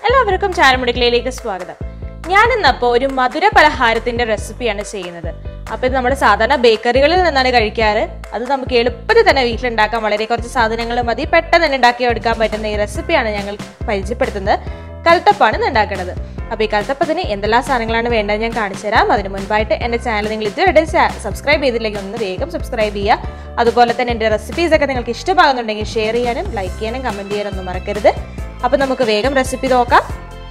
എല്ലാവർക്കും ചാരമുടിക്കലയിലേക്ക് സ്വാഗതം ഞാൻ ഇന്നപ്പോ ഒരു മധുര പലഹാരത്തിന്റെ റെസിപ്പിയാണ് ചെയ്യുന്നത് അപ്പൊ ഇത് നമ്മുടെ സാധാരണ ബേക്കറികളിൽ നിന്നാണ് കഴിക്കാറ് അത് നമുക്ക് എളുപ്പത്തിൽ തന്നെ വീട്ടിലുണ്ടാക്കാൻ വളരെ കുറച്ച് സാധനങ്ങൾ മതി പെട്ടെന്ന് തന്നെ ഉണ്ടാക്കി എടുക്കാൻ പറ്റുന്ന ഈ റെസിപ്പിയാണ് ഞങ്ങൾ പരിചയപ്പെടുത്തുന്നത് കൽത്തപ്പാണ് ഇന്ന് ഉണ്ടാക്കുന്നത് അപ്പോൾ ഈ കൽത്തപ്പത്തിന് എന്തെല്ലാം സാധനങ്ങളാണ് വേണ്ടത് ഞാൻ കാണിച്ചു തരാം അതിന് മുൻപായിട്ട് എൻ്റെ ചാനൽ നിങ്ങൾ ഇതുവരെ സബ്സ്ക്രൈബ് ചെയ്തില്ലെങ്കിൽ ഒന്ന് വേഗം സബ്സ്ക്രൈബ് ചെയ്യുക അതുപോലെ തന്നെ എൻ്റെ റെസിപ്പീസ് ഒക്കെ നിങ്ങൾക്ക് ഇഷ്ടമാകുന്നുണ്ടെങ്കിൽ ഷെയർ ചെയ്യാനും ലൈക്ക് ചെയ്യാനും കമൻറ്റ് ചെയ്യാനും ഒന്നും മറക്കരുത് അപ്പോൾ നമുക്ക് വേഗം റെസിപ്പി നോക്കാം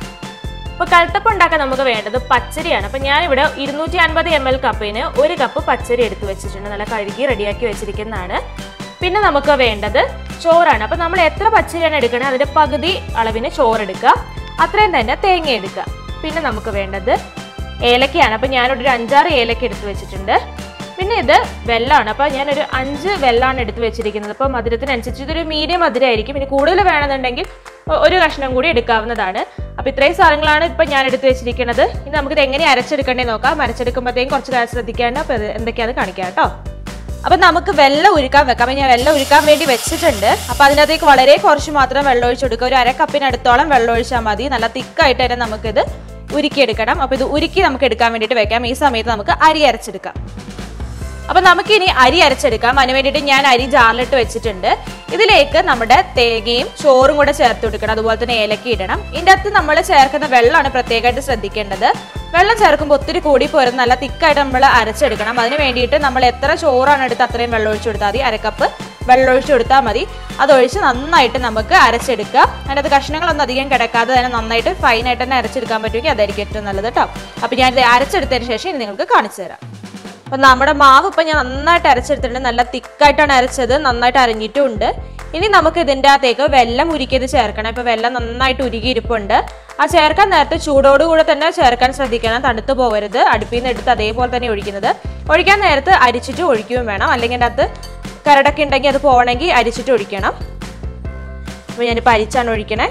അപ്പോൾ കൽത്തപ്പം ഉണ്ടാക്കാൻ നമുക്ക് വേണ്ടത് പച്ചരിയാണ് അപ്പോൾ ഞാനിവിടെ ഇരുന്നൂറ്റി അൻപത് എം എൽ കപ്പിന് ഒരു കപ്പ് പച്ചരി എടുത്ത് വെച്ചിട്ടുണ്ട് നല്ല കഴുകി റെഡിയാക്കി വെച്ചിരിക്കുന്നതാണ് പിന്നെ നമുക്ക് വേണ്ടത് ചോറാണ് അപ്പോൾ നമ്മൾ എത്ര പച്ചരിയാണ് എടുക്കണത് അതിൻ്റെ പകുതി അളവിന് ചോറെടുക്കുക അത്രയും തന്നെ തേങ്ങ എടുക്കുക പിന്നെ നമുക്ക് വേണ്ടത് ഏലക്കയാണ് അപ്പോൾ ഞാനൊരു അഞ്ചാറ് ഏലക്ക എടുത്ത് വെച്ചിട്ടുണ്ട് പിന്നെ ഇത് വെള്ളമാണ് അപ്പോൾ ഞാനൊരു അഞ്ച് വെള്ളമാണ് എടുത്ത് വെച്ചിരിക്കുന്നത് അപ്പോൾ മധുരത്തിനനുസരിച്ച് ഇതൊരു മീഡിയം മധുരമായിരിക്കും ഇനി കൂടുതൽ വേണമെന്നുണ്ടെങ്കിൽ ഒ- ഒരു കഷ്ണം കൂടി എടുക്കാവുന്നതാണ് അപ്പോൾ ഇത്രയും സാധനങ്ങളാണ് ഇപ്പം ഞാൻ എടുത്ത് വെച്ചിരിക്കുന്നത് ഇനി നമുക്കിത് എങ്ങനെ അരച്ചെടുക്കണ്ടേ നോക്കാം അരച്ചെടുക്കുമ്പോഴത്തേക്കും കുറച്ച് കാര്യം ശ്രദ്ധിക്കാണ്ട് അപ്പോൾ ഇത് എന്തൊക്കെയാണെന്ന് കാണിക്കാം കേട്ടോ അപ്പം നമുക്ക് വെള്ളം ഉരുക്കാൻ വെക്കാം അപ്പം ഞാൻ വെള്ളം ഉരുക്കാൻ വേണ്ടി വെച്ചിട്ടുണ്ട് അപ്പം അതിനകത്തേക്ക് വളരെ കുറച്ച് മാത്രം വെള്ളം ഒഴിച്ച് കൊടുക്കുക ഒരു അര കപ്പിനടുത്തോളം വെള്ളം ഒഴിച്ചാൽ മതി നല്ല തിക്കായിട്ട് തന്നെ നമുക്കിത് ഉരുക്കിയെടുക്കണം അപ്പോൾ ഇത് ഉരുക്കി നമുക്ക് എടുക്കാൻ വേണ്ടിയിട്ട് വെക്കാം ഈ സമയത്ത് നമുക്ക് അരി അരച്ചെടുക്കാം അപ്പൊ നമുക്ക് ഇനി അരി അരച്ചെടുക്കാം അതിന് വേണ്ടിയിട്ട് ഞാൻ അരി ജാറിലിട്ട് വെച്ചിട്ടുണ്ട് ഇതിലേക്ക് നമ്മുടെ തേങ്ങയും ചോറും കൂടെ ചേർത്ത് കൊടുക്കണം അതുപോലെ തന്നെ ഏലക്ക ഇടണം ഇതിൻ്റെ അകത്ത് നമ്മൾ ചേർക്കുന്ന വെള്ളമാണ് പ്രത്യേകമായിട്ട് ശ്രദ്ധിക്കേണ്ടത് വെള്ളം ചേർക്കുമ്പോൾ ഒത്തിരി കൂടി പോരുന്ന നല്ല തിക്കായിട്ട് നമ്മൾ അരച്ചെടുക്കണം അതിന് വേണ്ടിയിട്ട് നമ്മൾ എത്ര ചോറാണ് എടുത്ത് അത്രയും വെള്ളം ഒഴിച്ചു കൊടുത്താൽ മതി അരക്കപ്പ് വെള്ളം ഒഴിച്ചു കൊടുത്താൽ മതി അതൊഴിച്ച് നന്നായിട്ട് നമുക്ക് അരച്ചെടുക്കുക അതിനകത്ത് കഷ്ണങ്ങളൊന്നും അധികം കിടക്കാതെ തന്നെ നന്നായിട്ട് ഫൈനായിട്ട് തന്നെ അരച്ചെടുക്കാൻ പറ്റുമെങ്കിൽ അതായിരിക്കും ഏറ്റവും നല്ലത് കേട്ടോ അപ്പോൾ ഞാൻ ഇത് അരച്ചെടുത്തതിന് ശേഷം ഇനി നിങ്ങൾക്ക് കാണിച്ചു തരാം അപ്പൊ നമ്മുടെ മാവ് ഇപ്പൊ ഞാൻ നന്നായിട്ട് അരച്ചെടുത്തിട്ടുണ്ട് നല്ല തിക്കായിട്ടാണ് അരച്ചത് നന്നായിട്ട് അരഞ്ഞിട്ടുമുണ്ട് ഇനി നമുക്ക് ഇതിൻ്റെ അകത്തേക്ക് വെള്ളം ഉരുക്കിയത് ചേർക്കണം ഇപ്പൊ വെള്ളം നന്നായിട്ട് ഉരുകിയിരിപ്പുണ്ട് ആ ചേർക്കാൻ നേരത്തെ ചൂടോടുകൂടെ തന്നെ ചേർക്കാൻ ശ്രദ്ധിക്കണം തണുത്ത് പോകരുത് അടുപ്പിൽ നിന്ന് എടുത്ത് അതേപോലെ തന്നെ ഒഴിക്കുന്നത് ഒഴിക്കാൻ നേരത്ത് അരിച്ചിട്ട് ഒഴിക്കുകയും വേണം അല്ലെങ്കിൽ അതിൻ്റെ അകത്ത് കരടൊക്കെ ഉണ്ടെങ്കിൽ അത് പോകണമെങ്കിൽ അരിച്ചിട്ട് ഒഴിക്കണം അപ്പോൾ ഞാനിപ്പോൾ അരിച്ചാണ് ഒഴിക്കണേ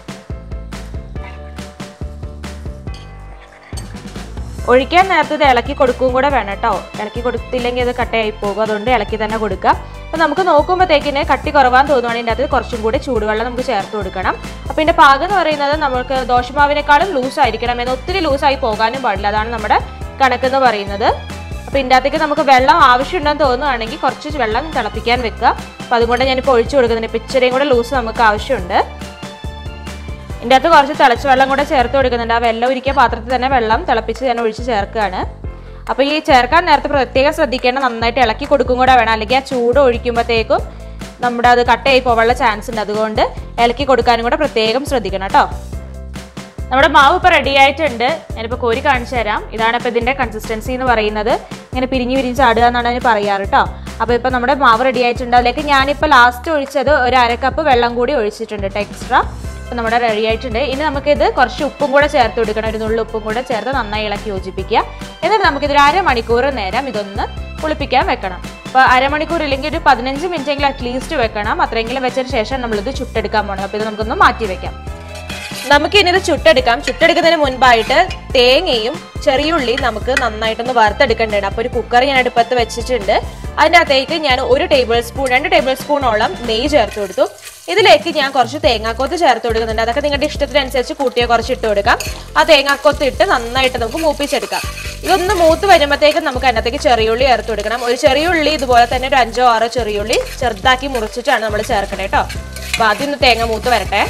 ഒഴിക്കാൻ നേരത്തെ ഇത് ഇളക്കി കൊടുക്കുകയും കൂടെ വേണം കേട്ടോ ഇളക്കി കൊടുത്തില്ലെങ്കിൽ അത് കട്ടയായി പോകും അതുകൊണ്ട് ഇളക്കി തന്നെ കൊടുക്കുക അപ്പോൾ നമുക്ക് നോക്കുമ്പോഴത്തേക്കിന് കട്ടി കുറവാന്ന് തോന്നുവാണെങ്കിൽ അതിൻ്റെ അകത്ത് കുറച്ചും കൂടി ചൂടുവെള്ളം നമുക്ക് ചേർത്ത് കൊടുക്കണം അപ്പോൾ ഇതിൻ്റെ പാകം എന്ന് പറയുന്നത് നമുക്ക് ദോശമാവിനേക്കാളും ലൂസ് ആയിരിക്കണം എന്ന് ഒത്തിരി ലൂസായി പോകാനും പാടില്ല അതാണ് നമ്മുടെ കണക്കെന്ന് പറയുന്നത് അപ്പോൾ ഇതിൻ്റെ അകത്തേക്ക് നമുക്ക് വെള്ളം ആവശ്യമുണ്ടെന്ന് തോന്നുകയാണെങ്കിൽ കുറച്ച് വെള്ളം തിളപ്പിക്കാൻ വെക്കുക അപ്പോൾ അതുകൊണ്ട് ഞാനിപ്പോൾ ഒഴിച്ചു കൊടുക്കുന്നുണ്ട് ഇപ്പോൾ ഇച്ചിരിയും കൂടെ ലൂസ് നമുക്ക് ആവശ്യമുണ്ട് ഇതിൻ്റെ അകത്ത് കുറച്ച് തിളച്ച വെള്ളം കൂടെ ചേർത്ത് കൊടുക്കുന്നുണ്ട് ആ വെള്ളം ഉരുക്കിയ പാത്രത്തിൽ തന്നെ വെള്ളം തിളപ്പിച്ച് ഞാൻ ഒഴിച്ച് ചേർക്കുകയാണ് അപ്പോൾ ഈ ചേർക്കാൻ നേരത്തെ പ്രത്യേകം ശ്രദ്ധിക്കേണ്ട നന്നായിട്ട് ഇളക്കി കൊടുക്കും കൂടെ വേണം അല്ലെങ്കിൽ ആ ചൂട് ഒഴിക്കുമ്പോഴത്തേക്കും നമ്മുടെ അത് കട്ടയായി പോകാനുള്ള ചാൻസ് ഉണ്ട് അതുകൊണ്ട് ഇളക്കി കൊടുക്കാനും കൂടെ പ്രത്യേകം ശ്രദ്ധിക്കണം കേട്ടോ നമ്മുടെ മാവ് ഇപ്പോൾ റെഡി ആയിട്ടുണ്ട് ഞാനിപ്പോൾ കോരി കാണിച്ചു തരാം ഇതാണ് ഇപ്പോൾ ഇതിൻ്റെ കൺസിസ്റ്റൻസി എന്ന് പറയുന്നത് ഇങ്ങനെ പിരിഞ്ഞ് പിരിഞ്ഞ് ചാടുക എന്നാണ് അതിന് പറയാറ് കേട്ടോ അപ്പോൾ ഇപ്പോൾ നമ്മുടെ മാവ് റെഡി ആയിട്ടുണ്ട് അതിലേക്ക് ഞാനിപ്പോൾ ലാസ്റ്റ് ഒഴിച്ചത് ഒരു അര കപ്പ് വെള്ളം കൂടി ഒഴിച്ചിട്ടുണ്ട് കേട്ടോ എക്സ്ട്രാ അപ്പോൾ നമ്മുടെ റെഡി ആയിട്ടുണ്ട് ഇനി നമുക്കിത് കുറച്ച് ഉപ്പും കൂടെ ചേർത്ത് കൊടുക്കണം ഒരു നുള്ളു ഉപ്പും കൂടെ ചേർത്ത് നന്നായി ഇളക്കി യോജിപ്പിക്കുക എന്നിട്ട് നമുക്കിതൊരു അരമണിക്കൂർ നേരം ഇതൊന്ന് കുളിപ്പിക്കാൻ വെക്കണം അപ്പോൾ അരമണിക്കൂർ ഇല്ലെങ്കിൽ ഒരു പതിനഞ്ച് മിനിറ്റ് എങ്കിലും അറ്റ്ലീസ്റ്റ് വെക്കണം അത്രയെങ്കിലും വെച്ചതിന് ശേഷം നമ്മളിത് ചുട്ടെടുക്കാൻ പോകണം അപ്പോൾ ഇത് നമുക്കൊന്ന് മാറ്റി വെക്കാം നമുക്ക് ഇനി ഇത് ചുട്ടെടുക്കാം ചുട്ടെടുക്കുന്നതിന് മുൻപായിട്ട് തേങ്ങയും ചെറിയുള്ളിയും നമുക്ക് നന്നായിട്ടൊന്ന് വറുത്തെടുക്കേണ്ടതാണ് അപ്പോൾ ഒരു കുക്കർ ഞാൻ അടുപ്പത്ത് വെച്ചിട്ടുണ്ട് അതിൻ്റെ അകത്തേക്ക് ഞാൻ ഒരു ടേബിൾ സ്പൂൺ രണ്ട് ടേബിൾ സ്പൂണോളം നെയ്യ് ചേർത്ത് കൊടുത്തു ഇതിലേക്ക് ഞാൻ കുറച്ച് തേങ്ങാക്കൊത്ത് ചേർത്ത് കൊടുക്കുന്നുണ്ട് അതൊക്കെ നിങ്ങളുടെ ഇഷ്ടത്തിനനുസരിച്ച് കൂട്ടിയോ കുറച്ച് ഇട്ട് കൊടുക്കാം ആ തേങ്ങാക്കൊത്ത് ഇട്ട് നന്നായിട്ട് നമുക്ക് മൂപ്പിച്ചെടുക്കാം ഇതൊന്ന് മൂത്ത് വരുമ്പോഴത്തേക്കും നമുക്ക് അതിനകത്തേക്ക് ചെറിയുള്ളി ചേർത്ത് കൊടുക്കണം ഒരു ചെറിയുള്ളി ഇതുപോലെ തന്നെ ഒരു അഞ്ചോ ആറോ ചെറിയുള്ളി ചെറുതാക്കി മുറിച്ചിട്ടാണ് നമ്മൾ ചേർക്കണേ കേട്ടോ അപ്പോൾ ആദ്യം ഒന്ന് തേങ്ങ മൂത്ത് വരട്ടെ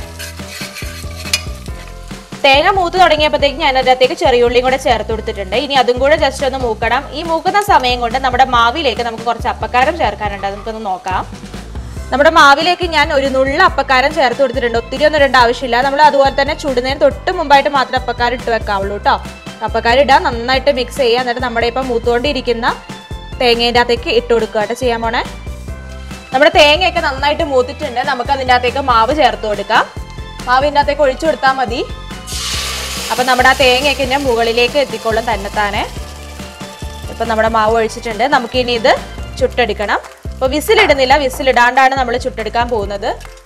തേങ്ങ മൂത്ത് തുടങ്ങിയപ്പോഴത്തേക്ക് ഞാൻ അതിനകത്തേക്ക് ചെറിയുള്ളിയും കൂടെ ചേർത്ത് കൊടുത്തിട്ടുണ്ട് ഇനി അതും കൂടെ ജസ്റ്റ് ഒന്ന് മൂക്കണം ഈ മൂക്കുന്ന സമയം കൊണ്ട് നമ്മുടെ മാവിലേക്ക് നമുക്ക് കുറച്ച് അപ്പക്കാരം ചേർക്കാനുണ്ട് അത് നമുക്കൊന്ന് നോക്കാം നമ്മുടെ മാവിലേക്ക് ഞാൻ ഒരു നുള്ള അപ്പക്കാരം ചേർത്ത് കൊടുത്തിട്ടുണ്ട് ഒത്തിരി ഒന്നും ഇടേണ്ട ആവശ്യമില്ല നമ്മൾ അതുപോലെ തന്നെ ചുടുന്നതിന് തൊട്ട് മുമ്പായിട്ട് മാത്രം അപ്പക്കാരം ഇട്ട് വെക്കാവുള്ളൂ കേട്ടോ അപ്പക്കാരം ഇടാൻ നന്നായിട്ട് മിക്സ് ചെയ്യുക എന്നിട്ട് നമ്മുടെ ഇപ്പം മൂത്തുകൊണ്ടിരിക്കുന്ന തേങ്ങേൻ്റെ അകത്തേക്ക് ഇട്ട് കൊടുക്കുക കേട്ടോ ചെയ്യാൻ പോണേ നമ്മുടെ തേങ്ങയൊക്കെ നന്നായിട്ട് മൂത്തിട്ടുണ്ട് നമുക്ക് അതിൻ്റെ അകത്തേക്ക് മാവ് ചേർത്ത് കൊടുക്കാം മാവിൻ്റെ അകത്തേക്ക് ഒഴിച്ചു കൊടുത്താൽ മതി അപ്പം നമ്മുടെ ആ തേങ്ങയൊക്കെ ഞാൻ മുകളിലേക്ക് എത്തിക്കൊള്ളും തന്നെത്താനെ ഇപ്പം നമ്മുടെ മാവ് ഒഴിച്ചിട്ടുണ്ട് നമുക്കിനി ഇത് ചുട്ടെടുക്കണം അപ്പോൾ വിസിലിടുന്നില്ല വിസിലിടാണ്ടാണ് നമ്മൾ ചുട്ടെടുക്കാൻ പോകുന്നത്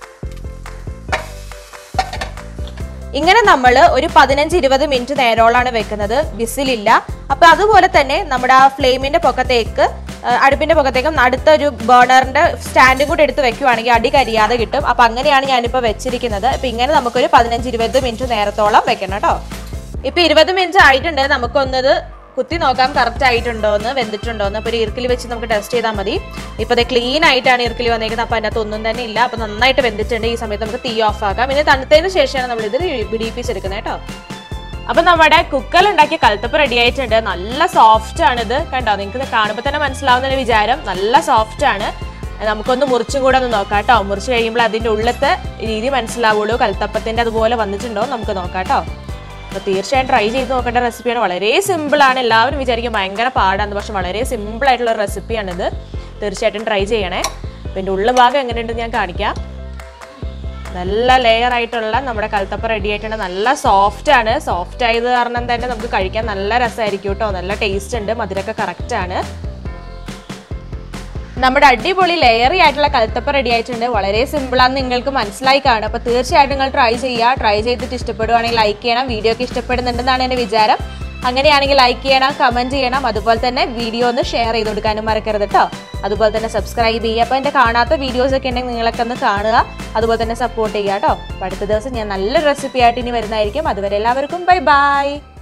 ഇങ്ങനെ നമ്മൾ ഒരു പതിനഞ്ച് ഇരുപത് മിനിറ്റ് നേരോളാണ് വെക്കുന്നത് വിസിലില്ല അപ്പൊ അതുപോലെ തന്നെ നമ്മുടെ ആ ഫ്ലെയിമിന്റെ പൊക്കത്തേക്ക് ആ, അടുപ്പിന്റെ പുറത്തേക്കും അടുത്ത ഒരു ബേണറിന്റെ സ്റ്റാൻഡും കൂടി എടുത്ത് വെക്കുവാണെങ്കിൽ അടി കരിയാതെ കിട്ടും അപ്പൊ അങ്ങനെയാണ് ഞാനിപ്പോൾ വെച്ചിരിക്കുന്നത് ഇപ്പൊ ഇങ്ങനെ നമുക്കൊരു പതിനഞ്ച് ഇരുപത് മിനിറ്റ് നേരത്തോളം വെക്കണം കേട്ടോ ഇപ്പൊ ഇരുപത് മിനിറ്റ് ആയിട്ടുണ്ട് നമുക്കൊന്നത് കുത്തി നോക്കാം കറക്റ്റ് ആയിട്ടുണ്ടോ എന്ന് വെന്തിട്ടുണ്ടോ എന്ന് അപ്പൊ ഒരു ഇറുക്കിൽ വെച്ച് നമുക്ക് ടെസ്റ്റ് ചെയ്താൽ മതി ഇപ്പൊ അത് ക്ലീൻ ആയിട്ടാണ് ഇറുക്കിൽ വന്നേക്കുന്നത് അപ്പൊ അതിനകത്ത് ഒന്നും തന്നെ ഇല്ല അപ്പൊ നന്നായിട്ട് വെന്തിട്ടുണ്ട് ഈ സമയത്ത് നമുക്ക് തീ ഓഫ് ആക്കാം ഇനി തണുത്തതിന് ശേഷമാണ് നമ്മൾ ഇത് വിടിയിപ്പിച്ചെടുക്കുന്നത് കേട്ടോ അപ്പൊ നമ്മുടെ കുക്കറിൽ ഉണ്ടാക്കിയ കൽത്തപ്പ് റെഡി ആയിട്ടുണ്ട് നല്ല സോഫ്റ്റ് ആണ് ഇത് കണ്ടോ നിങ്ങൾക്ക് ഇത് കാണുമ്പോൾ തന്നെ മനസ്സിലാവുന്ന വിചാരം നല്ല സോഫ്റ്റ് ആണ് നമുക്കൊന്ന് മുറിച്ചും കൂടെ ഒന്ന് നോക്കാം കേട്ടോ മുറിച്ച് കഴിയുമ്പോൾ അതിന്റെ ഉള്ളത്തെ രീതി മനസ്സിലാവുള്ളൂ കൽത്തപ്പത്തിന്റെ അതുപോലെ വന്നിട്ടുണ്ടോ എന്ന് നമുക്ക് നോക്കാം കേട്ടോ അപ്പൊ തീർച്ചയായും ട്രൈ ചെയ്ത് നോക്കേണ്ട റെസിപ്പിയാണ് വളരെ സിമ്പിൾ ആണ് എല്ലാവരും വിചാരിക്കും ഭയങ്കര പാടാണ് പക്ഷെ വളരെ സിമ്പിൾ ആയിട്ടുള്ള റെസിപ്പിയാണിത് തീർച്ചയായിട്ടും ട്രൈ ചെയ്യണേ അപ്പൊ ഇതിന്റെ ഉള്ള ഭാഗം എങ്ങനെയുണ്ടെന്ന് ഞാൻ കാണിക്കാം നല്ല ലെയർ ആയിട്ടുള്ള നമ്മുടെ കൽത്തപ്പ റെഡി ആയിട്ടുണ്ട് നല്ല സോഫ്റ്റ് ആണ് സോഫ്റ്റ് ആയത് കാരണം തന്നെ നമുക്ക് കഴിക്കാൻ നല്ല രസമായിരിക്കും കേട്ടോ നല്ല ടേസ്റ്റ് ഉണ്ട് മധുരമൊക്കെ കറക്റ്റ് ആണ് നമ്മുടെ അടിപൊളി ലെയറി ആയിട്ടുള്ള കൽത്തപ്പ റെഡി ആയിട്ടുണ്ട് വളരെ സിമ്പിൾ ആണെന്ന് നിങ്ങൾക്ക് മനസ്സിലായി കാണും അപ്പോൾ തീർച്ചയായിട്ടും നിങ്ങൾ ട്രൈ ചെയ്യുക ട്രൈ ചെയ്തിട്ട് ഇഷ്ടപ്പെടുവാണെങ്കിൽ ലൈക്ക് ചെയ്യണം വീഡിയോ ഒക്കെ ഇഷ്ടപ്പെടുന്നുണ്ടെന്നാണ് എൻ്റെ വിചാരം അങ്ങനെയാണെങ്കിൽ ലൈക്ക് ചെയ്യണം കമന്റ് ചെയ്യണം അതുപോലെ തന്നെ വീഡിയോ ഒന്ന് ഷെയർ ചെയ്ത് കൊടുക്കാനും മറക്കരുത് കേട്ടോ അതുപോലെ തന്നെ സബ്സ്ക്രൈബ് ചെയ്യുക അപ്പോൾ എൻ്റെ കാണാത്ത വീഡിയോസ് ഒക്കെ ഉണ്ടെങ്കിൽ നിങ്ങളൊക്കെ ഒന്ന് കാണുക അതുപോലെ തന്നെ സപ്പോർട്ട് ചെയ്യുക കേട്ടോ അപ്പോൾ അടുത്ത ദിവസം ഞാൻ നല്ല റെസിപ്പി ആയിട്ട് ഇനി വരുന്നതായിരിക്കും അതുവരെ എല്ലാവർക്കും ബൈ ബൈ